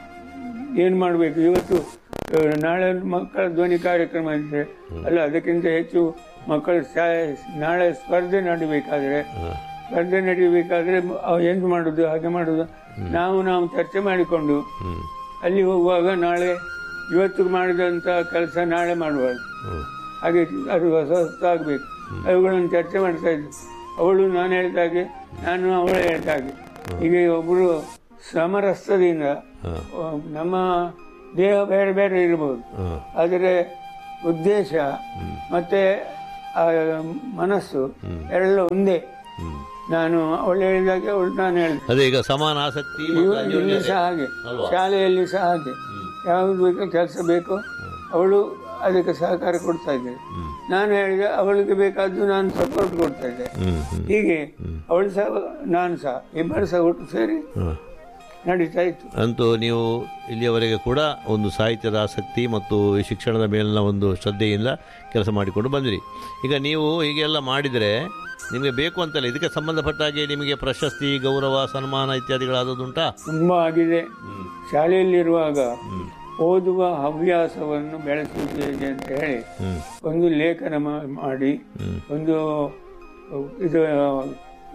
ಏನು ಮಾಡಬೇಕು ಇವತ್ತು ಆ, ನಾಳೆ ಮಕ್ಕಳ ಧ್ವನಿ ಕಾರ್ಯಕ್ರಮ ಇದ್ರೆ ಅಲ್ಲ ಅದಕ್ಕಿಂತ ಹೆಚ್ಚು ಮಕ್ಕಳ ಶಾ- ನಾಳೆ ಸ್ಪರ್ಧೆ ನಡಿಬೇಕಾದ್ರೆ ಸ್ಪರ್ಧೆ ನಡೀಬೇಕಾದ್ರೆ ಎಂತ ಮಾಡುದು ಹಾಗೆ ಮಾಡುದು ನಾವು ನಾವು ಚರ್ಚೆ ಮಾಡಿಕೊಂಡು ಹ್ಞೂ ಅಲ್ಲಿ ಹೋಗುವಾಗ ನಾಳೆ ಇವತ್ತು ಮಾಡಿದಂಥ ಕೆಲಸ ನಾಳೆ ಮಾಡಬಾರ್ದು ಹ್ಞೂ ಹಾಗೆ ಅದು ಹೊಸ ಹೊಸದಾಗಬೇಕು ಅವುಗಳನ್ನು ಚರ್ಚೆ ಮಾಡ್ತಾ ಇದ್ವಿ ಅವಳು ನಾನು ಹೇಳಿದಾಗೆ ನಾನು ಅವಳು ಹೇಳಿದಾಗೆ ಈಗ ಒಬ್ಬರು ಸಮರಸದಿಂದ ಹಾಂ ಆ, ನಮ್ಮ ದೇಹ ಬೇರೆ ಬೇರೆ ಇರ್ಬೋದು ಹಾಂ ಆದರೆ ಉದ್ದೇಶ ಮತ್ತೆ ಆ ಮನಸ್ಸು ಎಲ್ಲ ಒಂದೇ ಹ್ಞೂ ನಾನು ಅವಳು ಹೇಳಿದಾಗೆ ಅವಳು ನಾನು ಹೇಳಿದೆ ಅದೇ ಈಗ ಸಮಾನ ಆಸಕ್ತಿ ಮತ್ತು ಇವ- ಇಲ್ಲಿ ಅನ್ಯೋನ್ಯತೆ. ಸಹ ಹಾಗೆ ಅಲ್ವಾ? ಶಾಲೆಯಲ್ಲಿ ಸಹ ಹಾಗೆ ಯಾವುದು ಬೇಕೋ ಕೆಲಸ ಬೇಕೋ ಅವಳು ಅದಕ್ಕೆ ಸಹಕಾರ ಕೊಡ್ತಾ ಇದ್ದಾಳೆ ನಾನು ಹೇಳಿದೆ ಅವಳಿಗೆ ಬೇಕಾದ್ದು ನಾನು ಸಪೋರ್ಟ್ ಕೊಡ್ತಾ ಇದ್ದೆ ಹ್ಞೂ ಹ್ಞೂ ಹೀಗೆ ಅವಳು ಸಹ ನಾನು ಸಹ ಇಬ್ಬರು ಸಹ ಒಟ್ಟು ಸೇರಿ ಹಾಂ ನಡೀತಾ ಇತ್ತು ಅಂತೂ ನೀವು ಇಲ್ಲಿಯವರೆಗೆ ಕೂಡ ಒಂದು ಸಾಹಿತ್ಯದ ಆಸಕ್ತಿ ಮತ್ತು ಈ ಶಿಕ್ಷಣದ ಮೇಲಿನ ಒಂದು ಶ್ರದ್ಧೆಯಿಂದ ಕೆಲಸ ಮಾಡಿಕೊಂಡು ಬಂದಿರಿ ಈಗ ನೀವು ಹೀಗೆಲ್ಲ ಮಾಡಿದರೆ ನಿಮಗೆ ಬೇಕು ಅಂತಲ್ಲ ಇದಕ್ಕೆ ಸಂಬಂಧಪಟ್ಟ ಹಾಗೆ ನಿಮಗೆ ಪ್ರಶಸ್ತಿ ಗೌರವ ಸನ್ಮಾನ ಇತ್ಯಾದಿಗಳಾದದುಂಟಾ ತುಂಬಾ ಆಗಿದೆ ಶಾಲೆಯಲ್ಲಿರುವಾಗ ಓದುವ ಹವ್ಯಾಸವನ್ನು ಬೆಳೆಸುವುದು ಹೇಗೆ ಅಂತ ಹೇಳಿ ಹ್ಞೂ ಒಂದು ಲೇಖನ ಮಾ- ಮಾಡಿ ಹ್ಮ್. ಒಂದು ಇದು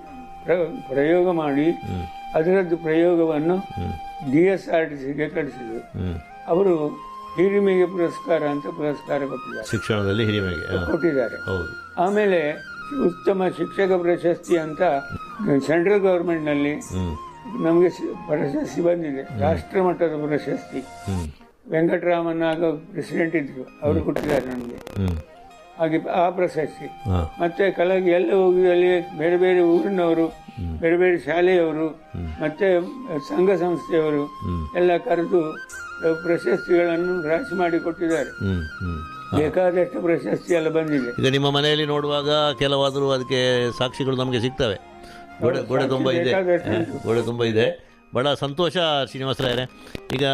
ಪ್ರ- ಪ್ರಯೋಗ ಮಾಡಿ ಹ್ಮ್ ಅದರದ್ದು ಪ್ರಯೋಗವನ್ನು ಹ್ಮ್ ಡಿ ಎಸ್ ಆರ್ ಟಿ ಸಿಗೆ ಕಳಿಸಿದ್ರು ಹ್ಮ್ ಅವರು ಹಿರಿಮೆಗೆ ಪುರಸ್ಕಾರ ಅಂತ ಪುರಸ್ಕಾರ ಕೊಟ್ಟಿದ್ದಾರೆ ಶಿಕ್ಷಣದಲ್ಲಿ ಹಿರಿಮೆಗೆ ಹಾ, ಕೊಟ್ಟಿದ್ದಾರೆ ಹೌದು ಆಮೇಲೆ ಉತ್ತಮ ಶಿಕ್ಷಕ ಪ್ರಶಸ್ತಿ ಅಂತ ಸೆಂಟ್ರಲ್ ಗವರ್ಮೆಂಟ್ನಲ್ಲಿ ಹ್ಮ್ ನಮಗೆ ಸಿ- ಪ್ರಶಸ್ತಿ ಬಂದಿದೆ ರಾಷ್ಟ್ರ ಮಟ್ಟದ ಪ್ರಶಸ್ತಿ ಹ್ಮ್ ವೆಂಕಟರಾಮನ್ ಆಗ ಪ್ರೆಸಿಡೆಂಟ್ ಇದ್ರು ಅವರು ಕೊಟ್ಟಿದ್ದಾರೆ ನನಗೆ ಹ್ಮ್ ಹಾಗೆ ಆ ಪ್ರಶಸ್ತಿ ಹಾ ಮತ್ತೆ ಕಲಗಿ ಎಲ್ಲ ಹೋಗಿ ಅಲ್ಲಿ ಬೇರೆ ಬೇರೆ ಊರಿನವರು ಬೇರೆ ಬೇರೆ ಶಾಲೆಯವರು ಮತ್ತೆ ಸಂಘ ಸಂಸ್ಥೆಯವರು ಹ್ಮ್ ಎಲ್ಲ ಕರೆದು ಪ್ರಶಸ್ತಿಗಳನ್ನು ರಾಶಿ ಮಾಡಿ ಕೊಟ್ಟಿದ್ದಾರೆ ಹ್ಮ್ ಹ್ಮ್ ಬೇಕಾದಷ್ಟು ಪ್ರಶಸ್ತಿ ಎಲ್ಲ ಬಂದಿದೆ ಈಗ ನಿಮ್ಮ ಮನೆಯಲ್ಲಿ ನೋಡುವಾಗ ಕೆಲವಾದರೂ ಅದಕ್ಕೆ ಸಾಕ್ಷಿಗಳು ನಮಗೆ ಸಿಗ್ತವೆ ಗೋಡೆ ಗೋಡೆ ತುಂಬ ಇದೆ ಬೇಕಾದಷ್ಟು ಹ, ಗೋಡೆ ತುಂಬ ಇದೆ ಬಹಳ ಸಂತೋಷ ಶ್ರೀನಿವಾಸರಾಯರೇ ಈಗ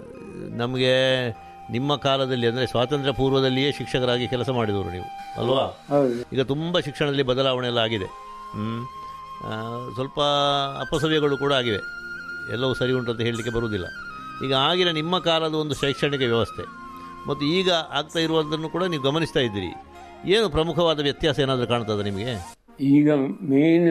ನಮಗೆ ನಿಮ್ಮ ಕಾಲದಲ್ಲಿ ಅಂದರೆ ಸ್ವಾತಂತ್ರ್ಯ ಪೂರ್ವದಲ್ಲಿಯೇ ಶಿಕ್ಷಕರಾಗಿ ಕೆಲಸ ಮಾಡಿದವರು ನೀವು ಅಲ್ವಾ ಹೌದು ಈಗ ತುಂಬ ಶಿಕ್ಷಣದಲ್ಲಿ ಬದಲಾವಣೆ ಎಲ್ಲ ಆಗಿದೆ ಹ್ಮ್. ಆ, ಸ್ವಲ್ಪ ಅಪಸವ್ಯಗಳು ಕೂಡ ಆಗಿವೆ ಎಲ್ಲವೂ ಸರಿ ಉಂಟು ಅಂತ ಹೇಳಲಿಕ್ಕೆ ಬರುವುದಿಲ್ಲ ಈಗ ಆಗಿನ ನಿಮ್ಮ ಕಾಲದ ಒಂದು ಶೈಕ್ಷಣಿಕ ವ್ಯವಸ್ಥೆ ಮತ್ತು ಈಗ ಆಗ್ತಾ ಇರುವುದನ್ನು ಕೂಡ ನೀವು ಗಮನಿಸ್ತಾ ಇದ್ದೀರಿ ಏನು ಪ್ರಮುಖವಾದ ವ್ಯತ್ಯಾಸ ಏನಾದರೂ ಕಾಣ್ತದೆ ನಿಮಗೆ ಈಗ ಮೇನ್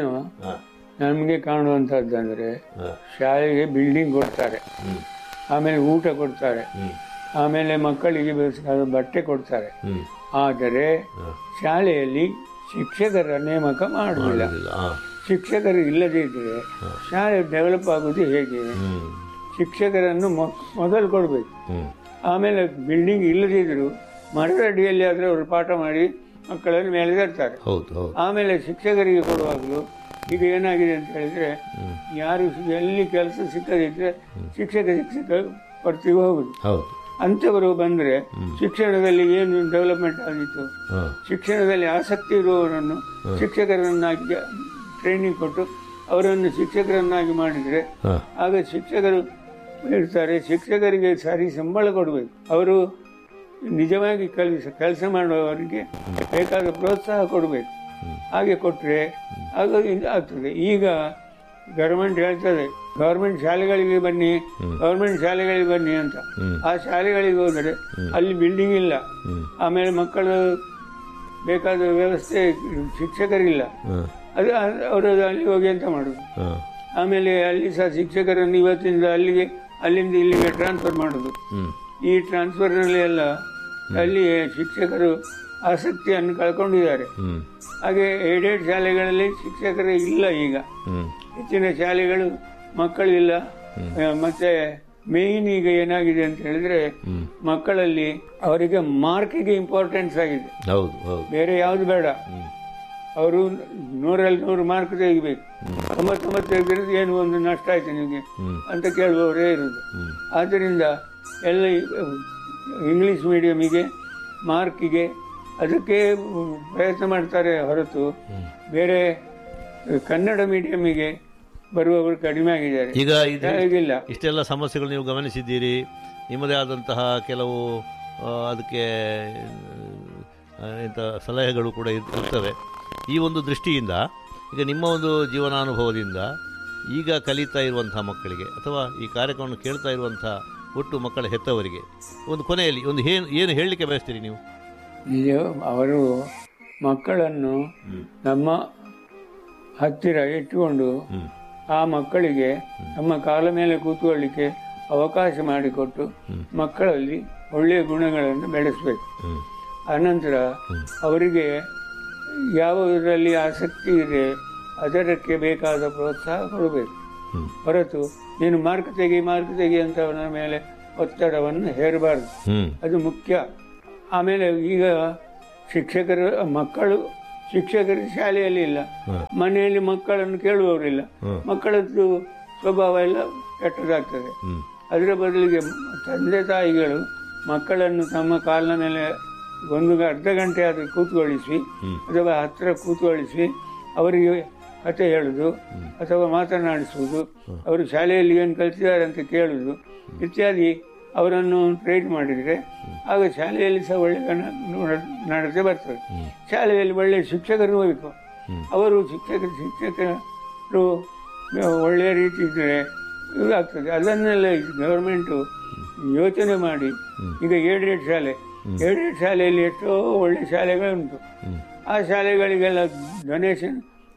ನಮಗೆ ಕಾಣುವಂಥದ್ದಂದ್ರೆ ಶಾಲೆಗೆ ಬಿಲ್ಡಿಂಗ್ ಕೊಡ್ತಾರೆ ಆಮೇಲೆ ಊಟ ಕೊಡ್ತಾರೆ ಆಮೇಲೆ ಮಕ್ಕಳಿಗೆ ಬೇಕಾದ ಬಟ್ಟೆ ಕೊಡ್ತಾರೆ ಹ್ಮ್. ಆದರೆ ಶಾಲೆಯಲ್ಲಿ ಶಿಕ್ಷಕರ ನೇಮಕ ಮಾಡುವುದಿಲ್ಲ ಇಲ್ಲ ಹಾಂ ಶಿಕ್ಷಕರು ಇಲ್ಲದೇ ಇದ್ರೆ ಶಾಲೆ ಡೆವಲಪ್ ಆಗುವುದು ಹೇಗೆ ಹ್ಞೂ ಶಿಕ್ಷಕರನ್ನು ಮೊ- ಮೊದಲು ಕೊಡಬೇಕು ಹ್ಞೂ ಆಮೇಲೆ ಬಿಲ್ಡಿಂಗ್ ಇಲ್ಲದೇ ಇದ್ರು ಮರದ ಅಡಿಯಲ್ಲಿ ಆದರೆ ಅವರು ಪಾಠ ಮಾಡಿ ಮಕ್ಕಳನ್ನು ಮೇಲೆ ತರ್ತಾರೆ ಹೌದು ಹೌದು ಆಮೇಲೆ ಶಿಕ್ಷಕರಿಗೆ ಕೊಡುವಾಗಲೂ ಈಗ ಏನಾಗಿದೆ ಅಂತ ಹೇಳಿದ್ರೆ ಯಾರು ಎಲ್ಲಿ ಕೆಲಸ ಸಿಕ್ಕದಿದ್ರೆ ಶಿಕ್ಷಕ ಶಿಕ್ಷಕ ಕೊಡ್ತೀವಿ ಹೋಗುದು ಹೌದು ಅಂಥವರು ಬಂದ್ರೆ ಶಿಕ್ಷಣದಲ್ಲಿ ಏನು ಡೆವಲಪ್ಮೆಂಟ್ ಆಗಿತ್ತು ಹಾಂ ಶಿಕ್ಷಣದಲ್ಲಿ ಆಸಕ್ತಿ ಇರುವವರನ್ನು ಶಿಕ್ಷಕರನ್ನಾಗಿ ಟ್ರೈನಿಂಗ್ ಕೊಟ್ಟು ಅವರನ್ನು ಶಿಕ್ಷಕರನ್ನಾಗಿ ಮಾಡಿದರೆ ಹಾಂ ಆಗ ಶಿಕ್ಷಕರು ಇರ್ತಾರೆ ಶಿಕ್ಷಕರಿಗೆ ಸರಿ ಸಂಬಳ ಕೊಡಬೇಕು ಅವರು ನಿಜವಾಗಿ ಕಲಿಸ ಕೆಲಸ ಮಾಡುವವರಿಗೆ ಬೇಕಾದ ಪ್ರೋತ್ಸಾಹ ಕೊಡಬೇಕು ಹಾಗೆ ಕೊಟ್ಟರೆ ಆಗ ಇದು ಆಗ್ತದೆ ಈಗ ಗೌರ್ಮೆಂಟ್ ಹೇಳ್ತದೆ ಗೌರ್ಮೆಂಟ್ ಶಾಲೆಗಳಿಗೆ ಬನ್ನಿ ಗೌರ್ಮೆಂಟ್ ಶಾಲೆಗಳಿಗೆ ಬನ್ನಿ ಅಂತ ಆ ಶಾಲೆಗಳಿಗೆ ಹೋದರೆ ಅಲ್ಲಿ ಬಿಲ್ಡಿಂಗ್ ಇಲ್ಲ ಆಮೇಲೆ ಮಕ್ಕಳು ಬೇಕಾದ ವ್ಯವಸ್ಥೆ ಶಿಕ್ಷಕರಿಲ್ಲ ಹಾಂ ಅದು ಅವರು ಅಲ್ಲಿ ಹೋಗಿ ಅಂತ ಮಾಡೋದು ಹಾಂ ಆಮೇಲೆ ಅಲ್ಲಿ ಸಹ ಶಿಕ್ಷಕರನ್ನು ಇವತ್ತಿಂದ ಅಲ್ಲಿಗೆ ಅಲ್ಲಿಂದ ಇಲ್ಲಿಗೆ ಟ್ರಾನ್ಸ್ಫರ್ ಮಾಡೋದು ಹ್ಞೂ ಈ ಟ್ರಾನ್ಸ್ಫರ್ನಲ್ಲಿ ಎಲ್ಲ ಅಲ್ಲಿ ಶಿಕ್ಷಕರು ಆಸಕ್ತಿಯನ್ನು ಕಳ್ಕೊಂಡಿದ್ದಾರೆ ಹ್ಞೂ ಹಾಗೆ ಏಡೆಡ್ ಶಾಲೆಗಳಲ್ಲಿ ಶಿಕ್ಷಕರು ಇಲ್ಲ ಈಗ ಹ್ಞೂ ಹೆಚ್ಚಿನ ಶಾಲೆಗಳು ಮಕ್ಕಳಿಲ್ಲ ಆ, ಮತ್ತೆ ಮೇಯ್ನ್ ಈಗ ಏನಾಗಿದೆ ಅಂತ ಹೇಳಿದ್ರೆ ಮಕ್ಕಳಲ್ಲಿ ಅವರಿಗೆ ಮಾರ್ಕಿಗೆ ಇಂಪಾರ್ಟೆನ್ಸ್ ಆಗಿದೆ ಹೌದು ಹೌದು ಬೇರೆ ಯಾವುದು ಬೇಡ ಹ್ಞೂ ಅವರು ನೂರಲ್ಲಿ ನೂರು ಮಾರ್ಕ್ ತೆಗಿಬೇಕು ತೊಂಬತ್ತೊಂಬತ್ತು ತೆಗೆದ್ರೆ ಏನು ಒಂದು ನಷ್ಟ ಆಯ್ತು ನಿಮಗೆ ಹ್ಮ್. ಅಂತ ಕೇಳುವವರೇ ಇರುವುದು ಹ್ಮ್. ಆದ್ದರಿಂದ ಎಲ್ಲ ಈ, ಇಂಗ್ಲಿಷ್ ಮೀಡಿಯಮಿಗೆ ಮಾರ್ಕಿಗೆ ಅದಕ್ಕೆ ಪ್ರಯತ್ನ ಮಾಡ್ತಾರೆ ಹೊರತು ಬೇರೆ ಕನ್ನಡ ಮೀಡಿಯಮಿಗೆ ಬರುವವರು ಕಡಿಮೆ ಆಗಿದ್ದಾರೆ ಈಗ ಇದು ಹೇಗಿಲ್ಲ ಇಷ್ಟೆಲ್ಲ ಸಮಸ್ಯೆಗಳು ನೀವು ಗಮನಿಸಿದ್ದೀರಿ ನಿಮ್ಮದೇ ಆದಂತಹ ಕೆಲವು ಆ, ಅದಕ್ಕೆ ಆ, ಎಂಥ ಸಲಹೆಗಳು ಕೂಡ ಇರ್- ಇರ್ತವೆ ಈ ಒಂದು ದೃಷ್ಟಿಯಿಂದ ಈಗ ನಿಮ್ಮ ಒಂದು ಜೀವನಾನುಭವದಿಂದ ಈಗ ಕಲಿತಾ ಇರುವಂತಹ ಮಕ್ಕಳಿಗೆ ಅಥವಾ ಈ ಕಾರ್ಯಕ್ರಮವನ್ನು ಕೇಳ್ತಾ ಇರುವಂತಹ ಒಟ್ಟು ಮಕ್ಕಳ ಹೆತ್ತವರಿಗೆ ಒಂದು ಕೊನೆಯಲ್ಲಿ ಒಂದು ಏನು ಏನು ಹೇಳಲಿಕ್ಕೆ ಬಯಸ್ತೀರಿ ನೀವು ನಿಜ ಅವರು ಮಕ್ಕಳನ್ನು ನಮ್ಮ ಹತ್ತಿರ ಇಟ್ಟುಕೊಂಡು ಹ್ಮ್. ಆ ಮಕ್ಕಳಿಗೆ ನಮ್ಮ ಕಾಲ ಮೇಲೆ ಕೂತ್ಕೊಳ್ಳಿಕ್ಕೆ ಅವಕಾಶ ಮಾಡಿಕೊಟ್ಟು ಮಕ್ಕಳಲ್ಲಿ ಒಳ್ಳೆಯ ಗುಣಗಳನ್ನು ಬೆಳೆಸಬೇಕು ಹ್ಮ್. ಅನಂತರ ಅವರಿಗೆ ಯಾವ ಇದರಲ್ಲಿ ಆಸಕ್ತಿ ಇದೆ ಅದಕ್ಕೆ ಬೇಕಾದ ಪ್ರೋತ್ಸಾಹ ಕೊಡಬೇಕು ಹ್ಮ್. ಹೊರತು ನೀನು ಮಾರ್ಕ್ ತೆಗಿ ಮಾರ್ಕ್ ತೆಗಿ ಅಂತ ಅವನ ಮೇಲೆ ಒತ್ತಡವನ್ನು ಹೇರಬಾರ್ದು ಹ್ಮ್ ಅದು ಮುಖ್ಯ ಆಮೇಲೆ ಈಗ ಶಿಕ್ಷಕರ ಮಕ್ಕಳು ಶಿಕ್ಷಕರ ಶಾಲೆಯಲ್ಲಿ ಇಲ್ಲ ಹ್ಮ್. ಮನೆಯಲ್ಲಿ ಮಕ್ಕಳನ್ನು ಕೇಳುವವರಿಲ್ಲ ಹ್ಮ್. ಮಕ್ಕಳದ್ದು ಸ್ವಭಾವ ಎಲ್ಲ ಕೆಟ್ಟದಾಗ್ತದೆ ಹ್ಮ್. ಅದರ ಬದಲಿಗೆ ತಂದೆ ತಾಯಿಗಳು ಮಕ್ಕಳನ್ನು ತಮ್ಮ ಕಾಲಿನ ಮೇಲೆ ಒಂದು ಅರ್ಧ ಗಂಟೆ ಆದರೂ ಕೂತ್ಕೊಳ್ಳಿಸಿ ಅಥವಾ ಹತ್ತಿರ ಕೂತ್ಕೊಳ್ಳಿಸಿ ಅವರಿಗೆ ಕತೆ ಹೇಳುದು ಅಥವಾ ಮಾತನಾಡಿಸುವುದು ಅವರು ಶಾಲೆಯಲ್ಲಿ ಏನು ಕಲಿತಿದ್ದಾರೆ ಅಂತ ಕೇಳುವುದು ಇತ್ಯಾದಿ ಅವರನ್ನು ಟ್ರೈನ್ ಮಾಡಿದರೆ ಆಗ ಶಾಲೆಯಲ್ಲಿ ಸಹ ಒಳ್ಳೆ ಗಣ- ನೋಡ- ನಡತೆ ಬರ್ತದೆ ಶಾಲೆಯಲ್ಲಿ ಒಳ್ಳೆಯ ಶಿಕ್ಷಕರು ಬೇಕು ಅವರು ಶಿಕ್ಷಕ ಶಿಕ್ಷಕರು ಒಳ್ಳೆಯ ರೀತಿ ಇದ್ದರೆ ಇದಾಗ್ತದೆ ಅದನ್ನೆಲ್ಲ ಗವರ್ಮೆಂಟು ಯೋಚನೆ ಮಾಡಿ ಈಗ ಏಡೆಡ್ ಶಾಲೆ ಏಡೆಡ್ ಶಾಲೆಯಲ್ಲಿ ಎಷ್ಟೋ ಒಳ್ಳೆ ಶಾಲೆಗಳುಂಟು ಆ ಶಾಲೆಗಳಿಗೆಲ್ಲ ಡೊನೇಷನ್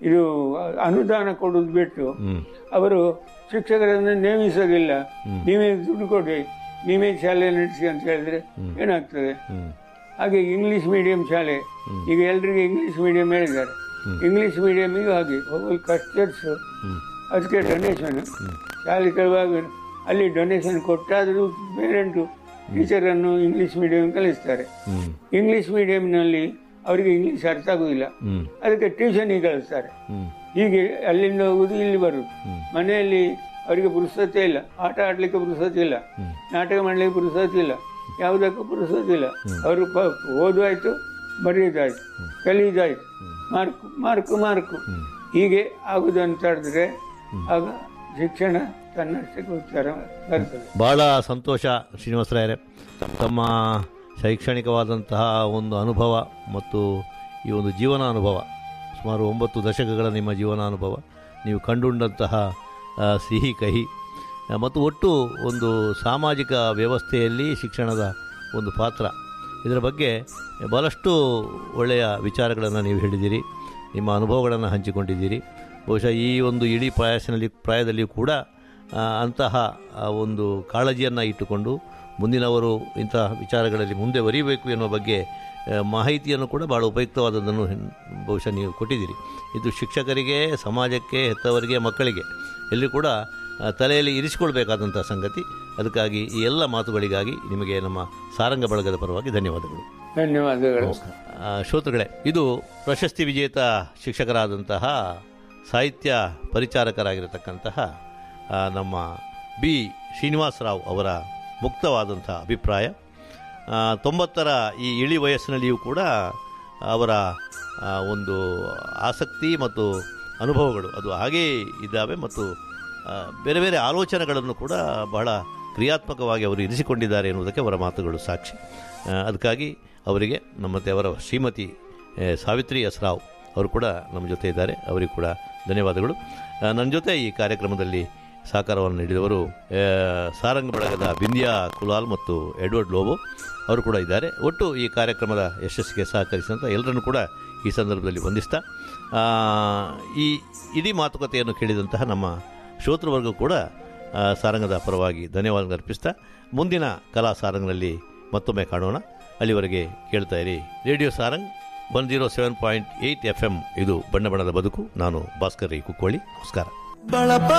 ಇದು ಅನುದಾನ ಕೊಡುದು ಬಿಟ್ಟು ಹ್ಞೂ ಅವರು ಶಿಕ್ಷಕರನ್ನು ನೇಮಿಸೋದಿಲ್ಲ ನೀವೇ ದುಡ್ಡು ಕೊಡಿ ನೀವೇ ಶಾಲೆ ನಡೆಸಿ ಅಂತ ಹೇಳಿದ್ರೆ ಏನಾಗ್ತದೆ ಹ್ಞೂ ಹಾಗೆ ಇಂಗ್ಲಿಷ್ ಮೀಡಿಯಂ ಶಾಲೆ ಈಗ ಎಲ್ರಿಗೂ ಇಂಗ್ಲಿಷ್ ಮೀಡಿಯಂ ಹೇಳಿದ್ದಾರೆ ಇಂಗ್ಲಿಷ್ ಮೀಡಿಯಮಿಗೂ ಹಾಗೆ ಕಸ್ಟರ್ಸ್ ಹ್ಞೂ ಅದಕ್ಕೆ ಡೊನೇಷನ್ ಶಾಲೆ ಕಳುವಾಗ ಅಲ್ಲಿ ಡೊನೇಷನ್ ಕೊಟ್ಟಾದರೂ ಪೇರೆಂಟು ಟೀಚರನ್ನು ಇಂಗ್ಲಿಷ್ ಮೀಡಿಯಂ ಕಲಿಸ್ತಾರೆ ಹ್ಞೂ ಇಂಗ್ಲಿಷ್ ಮೀಡಿಯಂನಲ್ಲಿ ಅವರಿಗೆ ಇಂಗ್ಲಿಷ್ ಅರ್ಥ ಆಗುವುದಿಲ್ಲ ಹ್ಞೂ ಅದಕ್ಕೆ ಟ್ಯೂಷನಿಗೆ ಕಳಿಸ್ತಾರೆ ಹ್ಞೂ ಹೀಗೆ ಅಲ್ಲಿಂದ ಹೋಗುದು ಇಲ್ಲಿ ಬರುದು ಮನೆಯಲ್ಲಿ ಅವರಿಗೆ ಪುರುಸತೆ ಇಲ್ಲ ಆಟ ಆಡ್ಲಿಕ್ಕೆ ಪುರುಸತೆ ಇಲ್ಲ ನಾಟಕ ಮಾಡ್ಲಿಕ್ಕೆ ಪುರುಸತೆ ಇಲ್ಲ ಯಾವುದಕ್ಕೂ ಪುರುಸತೆ ಇಲ್ಲ ಅವರು ಪ- ಓದುವಾಯ್ತು ಬರೆಯೋದಾಯ್ತು ಕಲಿಯೋದಾಯ್ತು ಮಾರ್ಕು ಮಾರ್ಕು ಮಾರ್ಕು ಹೀಗೆ ಆಗುದು ಅಂತ ಹೇಳಿದ್ರೆ ಆಗ ಶಿಕ್ಷಣ ತನ್ನಷ್ಟಕ್ಕೆ ಉತ್ತರ ಬರ್ತದೆ ಭಾಳ ಸಂತೋಷ ಶ್ರೀನಿವಾಸರಾಯರೇ ತಮ್ಮ ಶೈಕ್ಷಣಿಕವಾದಂತಹ ಒಂದು ಅನುಭವ ಮತ್ತು ಈ ಒಂದು ಜೀವನ ಅನುಭವ ಸುಮಾರು ಒಂಬತ್ತು ದಶಕಗಳ ನಿಮ್ಮ ಜೀವನಾನುಭವ ನೀವು ಕಂಡುಂಡಂತಹ ಆ, ಸಿಹಿ ಕಹಿ ಆ, ಮತ್ತು ಒಟ್ಟು ಒಂದು ಸಾಮಾಜಿಕ ವ್ಯವಸ್ಥೆಯಲ್ಲಿ ಶಿಕ್ಷಣದ ಒಂದು ಪಾತ್ರ ಇದರ ಬಗ್ಗೆ ಭಾಳಷ್ಟು ಒಳ್ಳೆಯ ವಿಚಾರಗಳನ್ನು ನೀವು ಹೇಳಿದ್ದೀರಿ ನಿಮ್ಮ ಅನುಭವಗಳನ್ನು ಹಂಚಿಕೊಂಡಿದ್ದೀರಿ ಬಹುಶಃ ಈ ಒಂದು ಇಡೀ ಪ್ರಯಾಸನಲ್ಲಿ ಪ್ರಾಯದಲ್ಲಿಯೂ ಕೂಡ ಆ, ಅಂತಹ ಆ, ಒಂದು ಕಾಳಜಿಯನ್ನು ಇಟ್ಟುಕೊಂಡು ಮುಂದಿನವರು ಇಂತಹ ವಿಚಾರಗಳಲ್ಲಿ ಮುಂದೆ ಬರೀಬೇಕು ಎನ್ನುವ ಬಗ್ಗೆ ಆ, ಮಾಹಿತಿಯನ್ನು ಕೂಡ ಭಾಳ ಉಪಯುಕ್ತವಾದದ್ದನ್ನು ಹೆನ್- ಬಹುಶಃ ನೀವು ಕೊಟ್ಟಿದ್ದೀರಿ ಇದು ಶಿಕ್ಷಕರಿಗೆ ಸಮಾಜಕ್ಕೆ ಹೆತ್ತವರಿಗೆ ಮಕ್ಕಳಿಗೆ ಎಲ್ಲಿ ಕೂಡ ಆ, ತಲೆಯಲ್ಲಿ ಇರಿಸಿಕೊಳ್ಬೇಕಾದಂಥ ಸಂಗತಿ ಅದಕ್ಕಾಗಿ ಈ ಎಲ್ಲ ಮಾತುಗಳಿಗಾಗಿ ನಿಮಗೆ ನಮ್ಮ ಸಾರಂಗ ಬಳಗದ ಪರವಾಗಿ ಧನ್ಯವಾದಗಳು ಧನ್ಯವಾದಗಳು ಆ, ಶ್ರೋತೃಗಳೇ ಇದು ಪ್ರಶಸ್ತಿ ವಿಜೇತ ಶಿಕ್ಷಕರಾದಂತಹ ಸಾಹಿತ್ಯ ಪರಿಚಾರಕರಾಗಿರತಕ್ಕಂತಹ ಆ, ನಮ್ಮ ಬಿ ಶ್ರೀನಿವಾಸರಾವ್ ಅವರ ಮುಕ್ತವಾದಂಥ ಅಭಿಪ್ರಾಯ ಆ, ತೊಂಬತ್ತರ ಈ ಇಳಿ ವಯಸ್ಸಿನಲ್ಲಿಯೂ ಕೂಡ ಅವರ ಆ, ಒಂದು ಆಸಕ್ತಿ ಮತ್ತು ಅನುಭವಗಳು ಅದು ಹಾಗೇ ಇದ್ದಾವೆ ಮತ್ತು ಆ, ಬೇರೆ ಬೇರೆ ಆಲೋಚನೆಗಳನ್ನು ಕೂಡ ಬಹಳ ಕ್ರಿಯಾತ್ಮಕವಾಗಿ ಅವರು ಇರಿಸಿಕೊಂಡಿದ್ದಾರೆ ಎನ್ನುವುದಕ್ಕೆ ಅವರ ಮಾತುಗಳು ಸಾಕ್ಷಿ ಆ, ಅದಕ್ಕಾಗಿ ಅವರಿಗೆ ನಮ್ಮತ್ತೆ ಅವರ ಶ್ರೀಮತಿ ಆ, ಸಾವಿತ್ರಿ ಎಸ್ ರಾವ್ ಅವರು ಕೂಡ ನಮ್ಮ ಜೊತೆ ಇದ್ದಾರೆ ಅವರಿಗೆ ಕೂಡ ಧನ್ಯವಾದಗಳು ಆ, ನನ್ನ ಜೊತೆ ಈ ಕಾರ್ಯಕ್ರಮದಲ್ಲಿ ಸಹಕಾರವನ್ನು ನೀಡಿದವರು ಆ, ಸಾರಂಗ್ ಬಳಗದ ಬಿಂದ್ಯಾ ಕುಲಾಲ್ ಮತ್ತು ಎಡ್ವರ್ಡ್ ಲೋಬೋ ಅವರು ಕೂಡ ಇದ್ದಾರೆ ಒಟ್ಟು ಈ ಕಾರ್ಯಕ್ರಮದ ಯಶಸ್ಸಿಗೆ ಸಹಕರಿಸಿದಂಥ ಎಲ್ಲರನ್ನು ಕೂಡ ಈ ಸಂದರ್ಭದಲ್ಲಿ ವಂದಿಸ್ತಾ ಆ, ಈ ಇಡೀ ಮಾತುಕತೆಯನ್ನು ಕೇಳಿದಂತಹ ನಮ್ಮ ಶ್ರೋತೃವರ್ಗ ಕೂಡ ಆ, ಸಾರಂಗದ ಪರವಾಗಿ ಧನ್ಯವಾದ ಅರ್ಪಿಸ್ತಾ ಮುಂದಿನ ಕಲಾ ಸಾರಂಗ್ನಲ್ಲಿ ಮತ್ತೊಮ್ಮೆ ಕಾಣೋಣ ಅಲ್ಲಿವರೆಗೆ ಕೇಳ್ತಾ ಇರಿ radio Sarang one zero seven point eight F M ಇದು ಬಣ್ಣ ಬಣ್ಣದ ಬದುಕು ನಾನು ಭಾಸ್ಕರ್ ರೈ ಕುಕ್ಕೋಳಿ ನಮಸ್ಕಾರ ಬಳಪ